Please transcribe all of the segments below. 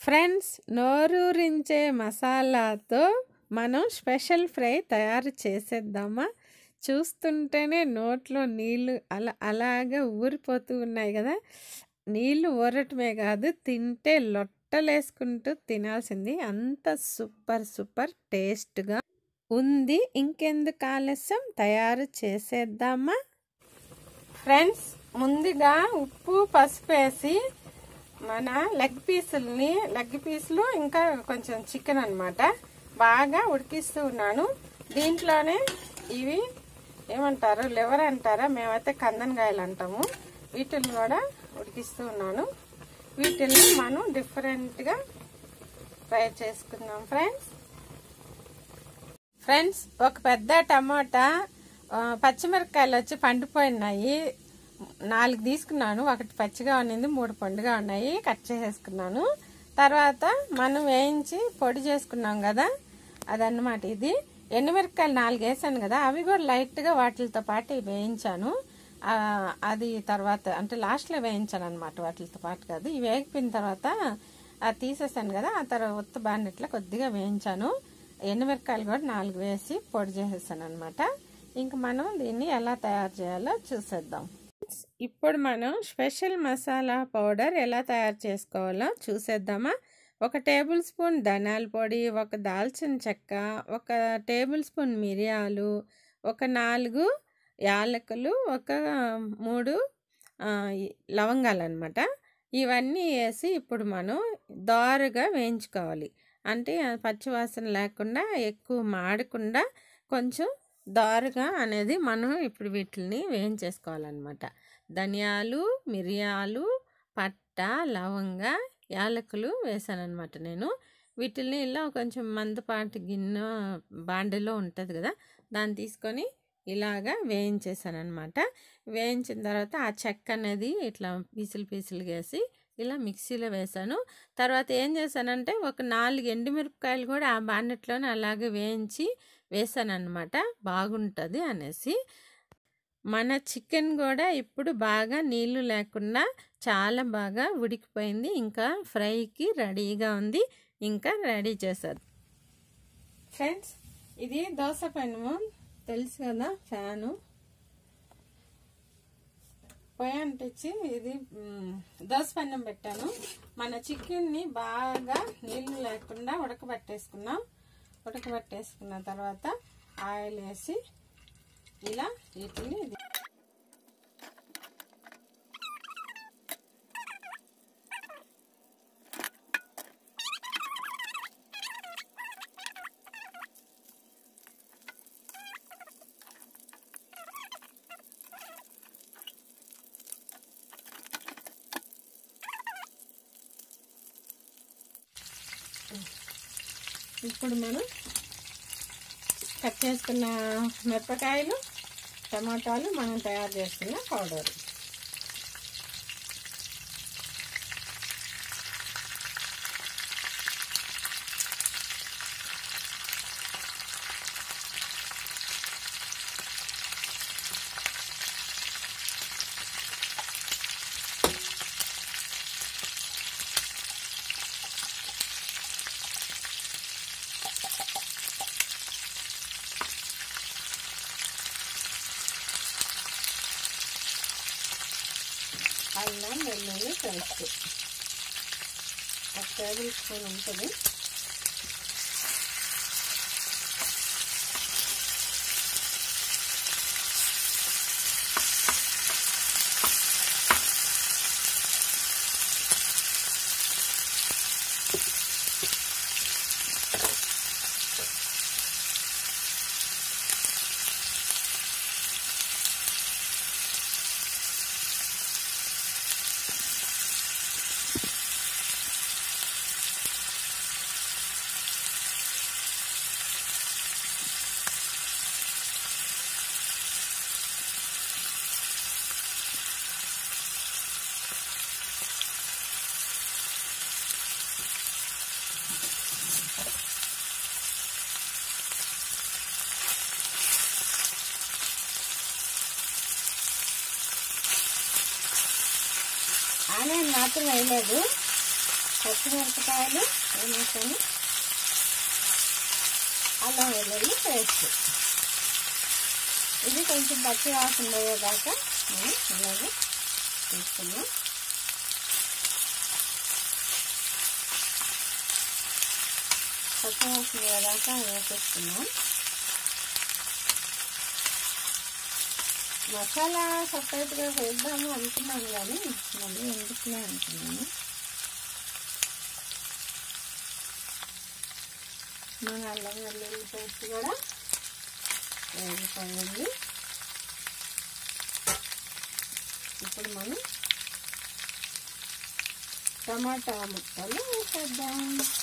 Friends నోరూరించే మసాలాతో మనం special fry తయారు చేసేద్దామా చూస్తుంటేనే నోట్లో నీళ్ళు అలా అలాగా ఊరిపోతూ ఉన్నాయి కదా నీళ్ళు ఊరటమే కాదు తింటే లొట్టలేసుకుంటూ తినాల్సింది అంత సూపర్ సూపర్ టేస్ట్గా ఉంది ఇంకెందుకు ఆలస్యం తయారు చేసేద్దామా ఫ్రెండ్స్ ముందుగా ఉప్పు పసుపు వేసి మన లెగ్ పీసుల్ని లెగ్ పీసులు ఇంకా కొంచెం చికెన్ అనమాట బాగా ఉడికిస్తూ ఉన్నాను దీంట్లోనే ఇవి ఏమంటారు లివర్ అంటారా మేమైతే కందనకాయలు అంటాము వీటిని కూడా ఉడికిస్తూ ఉన్నాను వీటిని మనం డిఫరెంట్గా ఫ్రై చేసుకుందాం ఫ్రెండ్స్ ఫ్రెండ్స్ ఒక పెద్ద టమాటా పచ్చిమిరపకాయలు వచ్చి పండిపోయినాయి నాలుగు తీసుకున్నాను ఒకటి పచ్చిగా ఉన్నింది మూడు పండుగా ఉన్నాయి కట్ చేసేసుకున్నాను తర్వాత మనం వేయించి పొడి చేసుకున్నాం కదా అదన్నమాట ఇది ఎండుమిరపకాయలు నాలుగు వేసాను కదా అవి కూడా లైట్గా వాటితో పాటు వేయించాను అది తర్వాత అంటే లాస్ట్లో వేయించాను అనమాట వాటితో పాటు కాదు ఇవి వేగిపోయిన తర్వాత అది తీసేసాను కదా ఆ తర్వాత ఉత్త బాండెట్లో కొద్దిగా వేయించాను ఎండుమిరపకాయలు కూడా నాలుగు వేసి పొడి చేసేసాను అనమాట ఇంక మనం దీన్ని ఎలా తయారు చేయాలో చూసేద్దాం ఇప్పుడు మనం స్పెషల్ మసాలా పౌడర్ ఎలా తయారు చేసుకోవాలో చూసేద్దామా ఒక టేబుల్ స్పూన్ ధనియాల పొడి ఒక దాల్చిన చెక్క ఒక టేబుల్ స్పూన్ మిరియాలు ఒక నాలుగు యాలకులు ఒక మూడు లవంగాలు అనమాట ఇవన్నీ వేసి ఇప్పుడు మనం దారుగా వేయించుకోవాలి అంటే పచ్చివాసన లేకుండా ఎక్కువ మాడకుండా కొంచెం దారుగా అనేది మనం ఇప్పుడు వీటిని వేయించేసుకోవాలన్నమాట ధనియాలు మిరియాలు పట్ట లవంగ యాలకులు వేసానమాట నేను వీటిని ఇలా కొంచెం మందపాటి గిన్నె బాండెలో ఉంటుంది కదా దాన్ని తీసుకొని ఇలాగా వేయించేసాను అనమాట వేయించిన తర్వాత ఆ చెక్క అనేది ఇట్లా పీసులు పీసులు వేసి ఇలా మిక్సీలో వేసాను తర్వాత ఏం చేశానంటే ఒక నాలుగు ఎండుమిరపకాయలు కూడా ఆ బాండెట్లోనే అలాగే వేయించి వేసానమాట బాగుంటుంది అనేసి మన చికెన్ కూడా ఇప్పుడు బాగా నీళ్లు లేకుండా చాలా బాగా ఉడికిపోయింది ఇంకా ఫ్రైకి రెడీగా ఉంది ఇంకా రెడీ చేశారు ఫ్రెండ్స్ ఇది దోశ పెనము తెలుసు కదా ఫ్యాను పొయ్యి అంటించి ఇది దోశ పెన్నం పెట్టాను మన చికెన్ని బాగా నీళ్లు లేకుండా ఉడకబెట్టేసుకున్నాం ఉడకబెట్టేసుకున్న తర్వాత ఆయిల్ వేసి ఇలా వీటిని ఇప్పుడు మనం కట్ చేసుకున్న మిరపకాయలు టమాటాలు మనం తయారు చేసుకున్న పౌడర్ అల్లం వెల్లుల్లి పేస్ట్ ఒక టేబుల్ స్పూన్ ఉంటుంది ఆనియన్ మాత్రం వేయలేదు పచ్చిమిరపకాయలు వేసుకొని అల్లం వెల్లుల్లి పేస్ట్ ఇది కొంచెం పచ్చి వాసన పోయేదాకా మనం ఇలాగే తీసుకున్నాం పచ్చి వాసన పోయేదాకా వేసేస్తున్నాం మసాలా సపరేట్గా వేద్దాము అనుకున్నాను కానీ మళ్ళీ ఎందుకులే అనుకున్నాను మన అల్లం వెల్లుల్లి పేస్ట్ కూడా వేగిపోయింది ఇప్పుడు మనం టమాటా ముక్కలు వేసేద్దాం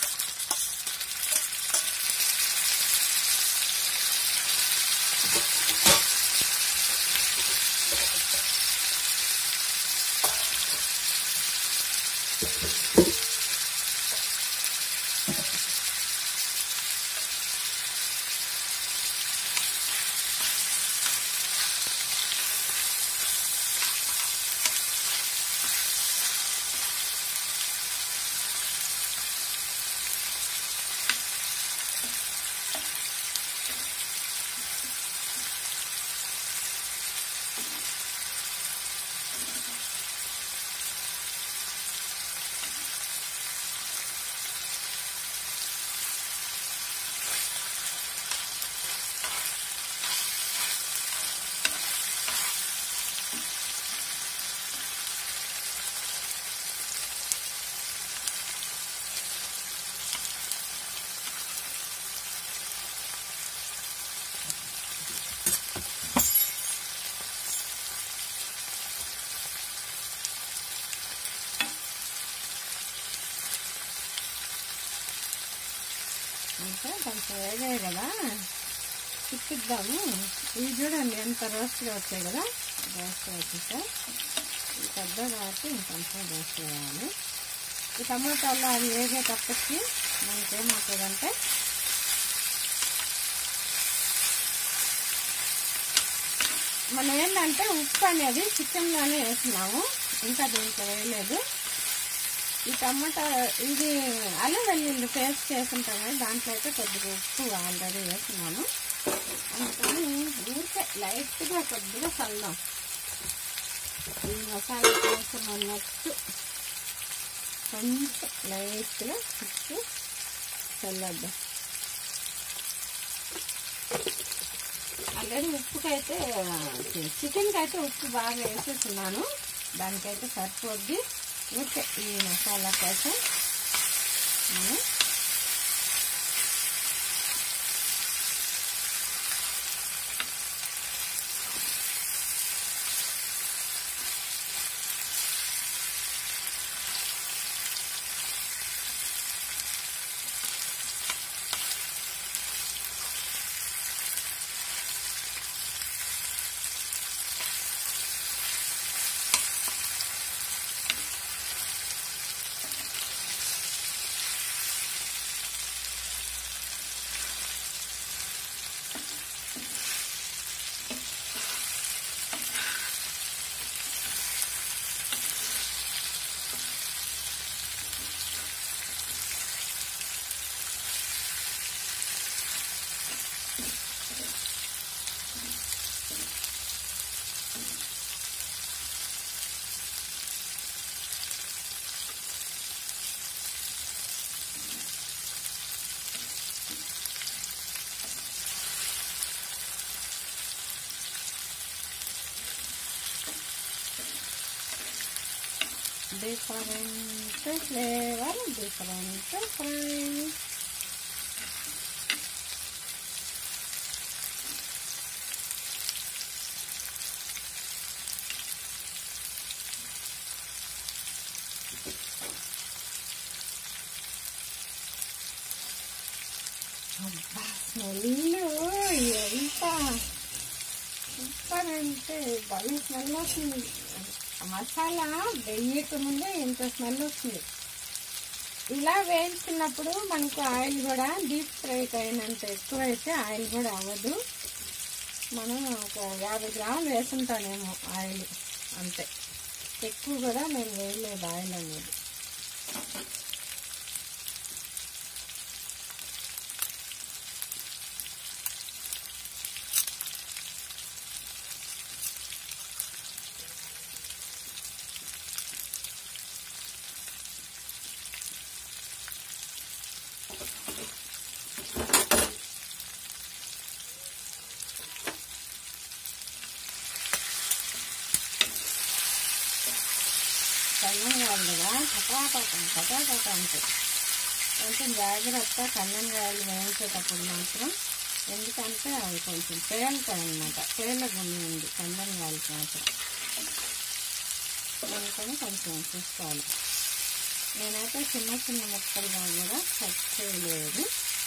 అంటే కొంచెం వేగాయి కదా తిప్పిద్దాము ఇవి చూడండి ఎంత రోస్ట్గా వచ్చాయి కదా రోస్ట్గా వచ్చేసాయి ఇది పెద్ద కాబట్టి ఇంకొంచెం రోస్ట్ వేయాలి ఈ టమాటాల్లో అది వేగేటప్పటికి మనకేమవుతుందంటే మనం ఏంటంటే ఉప్పు అనేది చికెన్లోనే వేస్తున్నాము ఇంకా దీంట్లో వేయలేదు ఈ టమాటా ఇది అల్లం వెల్లుల్లి పేస్ట్ చేసుకుంటాం కదా దాంట్లో అయితే కొద్దిగా ఉప్పు ఆల్రెడీ వేస్తున్నాను అందుకని ఊరికే లైట్గా కొద్దిగా చల్దాం ఈ మసాలా కోసం అన్నట్టు కొంచెం లైట్గా ఉప్పు చల్లద్దాం ఆల్రెడీ ఉప్పుకైతే చికెన్కి అయితే ఉప్పు బాగా వేసేస్తున్నాను దానికైతే సరిపోద్ది ఊరికే ఈ మసాలా కోసం మనం డిఫరెంట్ ఫ్లేవర్ డిఫరెంట్ ఫ్రై అబ్బా స్మెల్ ఎంత సూపర్ అంటే భలే స్మెల్ వస్తుంది మసాలా వెయ్యక ముందే ఇంత స్మెల్ వస్తుంది ఇలా వేయించుకున్నప్పుడు మనకు ఆయిల్ కూడా డీప్ ఫ్రైకి అయినంత ఎక్కువైతే ఆయిల్ కూడా అవ్వదు మనం ఒక యాభై గ్రాములు వేసుంటానేమో ఆయిల్ అంతే ఎక్కువ కూడా నేను వేయలేదు ఆయిల్ అనేది పటాపటం పటాపటం అంటే కొంచెం జాగ్రత్త కందనకాయలు వేయించేటప్పుడు మాత్రం ఎందుకంటే అవి కొంచెం పేలుతాయి అనమాట పేలగుండి ఉంది కందనకాయలకి మాత్రం అందుకని కొంచెం చూసుకోవాలి నేనైతే చిన్న చిన్న ముక్కలుగా కూడా కట్ చేయలేదు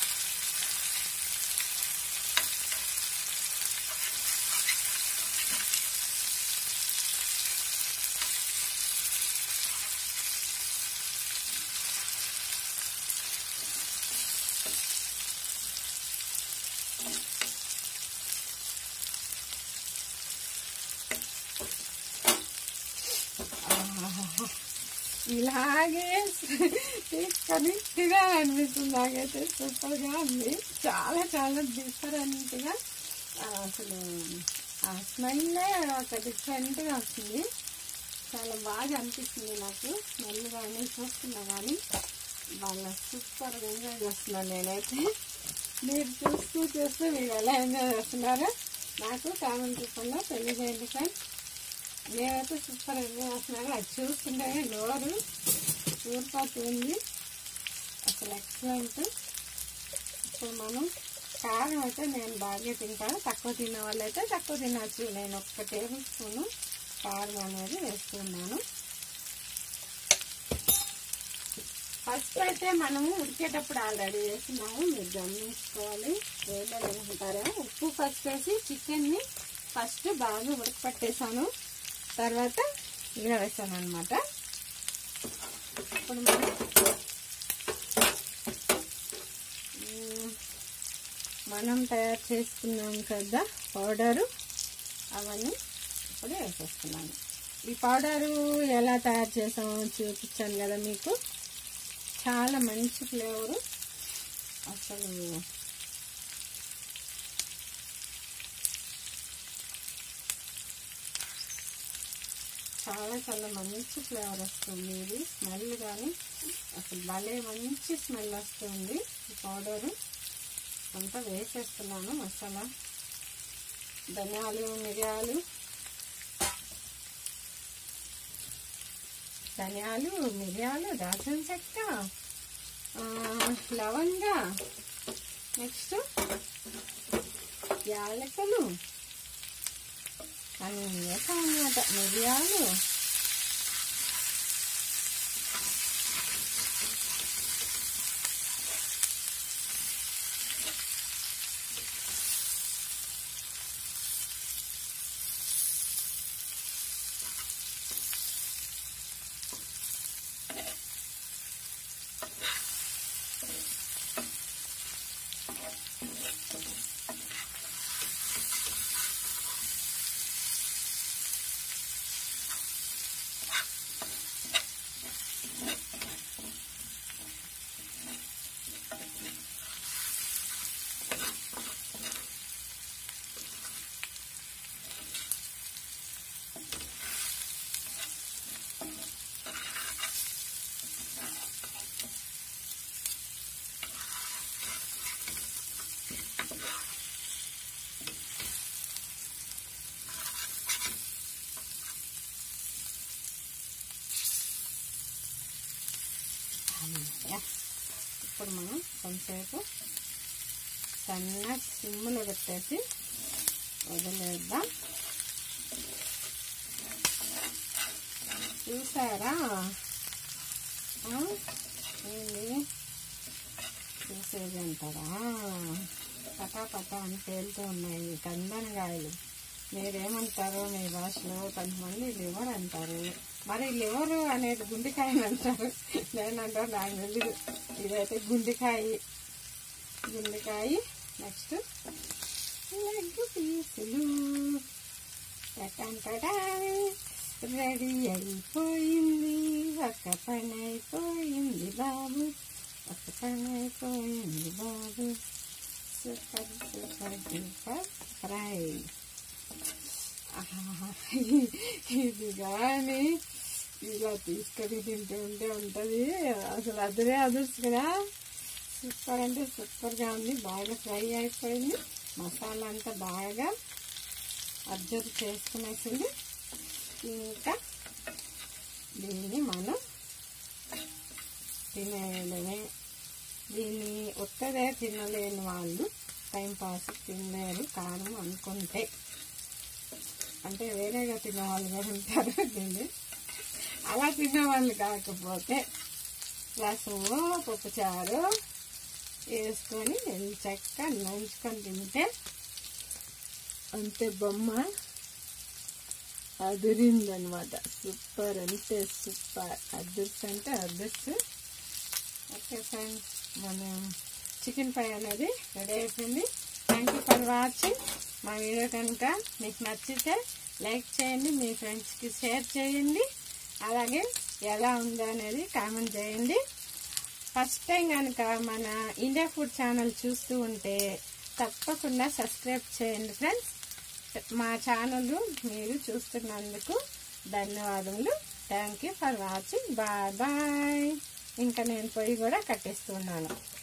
ఆహాహా. ఇలాగే కరెక్ట్గా అనిపిస్తుంది నాకైతే సూపర్గా ఉంది చాలా చాలా డిఫరెంట్గా అసలు ఆ స్మెల్ ఒక డిఫరెంట్గా వస్తుంది చాలా బాగా అనిపిస్తుంది నాకు స్మెల్ కానీ చూస్తున్నా కానీ వాళ్ళ సూపర్గా ఎంజాయ్ చేస్తున్నాను నేనైతే మీరు చూస్తూ చూస్తూ మీరు ఎలా ఎంజాయ్ చేస్తున్నారో నాకు కామెంట్ రూపంలో తెలియజేయండి ఫ్రెండ్స్ నేనైతే సూపర్ ఎంజాయ్ చేస్తున్నాను అది చూస్తుంటేనే నోరు ఊరిపోతుంది అసలు ఎక్సలెంట్ ఇప్పుడు మనం కారం అయితే నేను బాగా తింటాను తక్కువ తిన్న వాళ్ళైతే తక్కువ తినచ్చు నేను ఒక్క టేబుల్ స్పూన్ కారం అనేది వేస్తున్నాను ఫస్ట్ అయితే మనము ఉడికేటప్పుడు ఆల్రెడీ వేస్తున్నాము మీరు గమనించుకోవాలి వేయలేదనుకుంటారా ఉప్పు ఫస్ట్ వేసి చికెన్ని ఫస్ట్ బాగా ఉడకపట్టేసాను తర్వాత ఇలా వేసాను అనమాట ఇప్పుడు మనం మ్, మనం తయారు చేసుకున్నాం కదా పౌడరు అవన్నీ ఇప్పుడు వేసేస్తున్నాను ఈ పౌడరు ఎలా తయారు చేసామో చూపించాను కదా మీకు చాలా మంచి ఫ్లేవరు అసలు చాలా చాలా మంచి ఫ్లేవర్ వస్తుంది ఇది స్మెల్ కానీ అసలు భలే మంచి స్మెల్ వస్తుంది ఈ పౌడరు అంతా వేసేస్తున్నాను మసాలా ధనియాలు మిరియాలు ధనియాలు మిరియాలు దాల్చిన చెక్క ఆ, లవంగ నెక్స్ట్ యాలకులు అన్నీ వేసాం అన్నమాట మిరియాలు అమ్మయ్య. ఇప్పుడు మనం కొంచెంసేపు సన్న సిమ్ములో పెట్టేసి వదిలేద్దాం చూసారా ఆ? ఏంది చూసేది అంటారా పటా పటా అని పేలుతూ ఉన్నాయి కందనకాయలు మీరేమంటారో మీ భాషలో కొంతమంది లివర్ అంటారు మరి లివర్ అనేది గుండెకాయ అంటారు నేనంటారు నాకు తెలియదు ఇదైతే గుండెకాయ గుండెకాయ నెక్స్ట్ లెగ్ పీసులు రెడీ అయిపోయింది ఒక పని అయిపోయింది బాబు ఒక పని అయిపోయింది బాబు సూపర్ సూపర్ డూపర్ ఫ్రై ఆహా, ఇది కానీ ఇలా తీసుకొని తింటూ ఉంటే ఉంటుంది అసలు అదిరే అదుర్స్ కదా సూపర్ అంటే సూపర్గా ఉంది బాగా ఫ్రై అయిపోయింది మసాలా అంతా బాగా అబ్జర్వ్ చేసుకునేసింది ఇంకా దీన్ని మనం తినేయడమే దీన్ని ఒక్కదే తినలేని వాళ్ళు టైంపాస్ తినలేరు కారం అనుకుంటే అంటే వేరేగా తినే వాళ్ళు కూడా ఉంటారు దీన్ని అలా తినే వాళ్ళు కాకపోతే రసము పప్పుచారు వేసుకొని చక్క నంచుకొని తింటే అంతే బొమ్మ అదిరిందనమాట సూపర్ అంటే సూపర్ అదృష్ట అంటే అదృష్ట ఓకే ఫ్రెండ్స్ మనం చికెన్ ఫ్రై అనేది రెడీ అయిపోయింది థ్యాంక్ యూ ఫర్ వాచింగ్ మా వీడియో కనుక మీకు నచ్చితే లైక్ చేయండి మీ ఫ్రెండ్స్కి షేర్ చేయండి అలాగే ఎలా ఉందో అనేది కామెంట్ చేయండి ఫస్ట్ టైం కనుక మన ఇండియా ఫుడ్ ఛానల్ చూస్తూ ఉంటే తప్పకుండా సబ్స్క్రైబ్ చేయండి ఫ్రెండ్స్ మా ఛానల్ మీరు చూస్తున్నందుకు ధన్యవాదములు thank you for watching bye bye ఇంకా నేను పొయ్యి కూడా కట్టేస్తున్నాను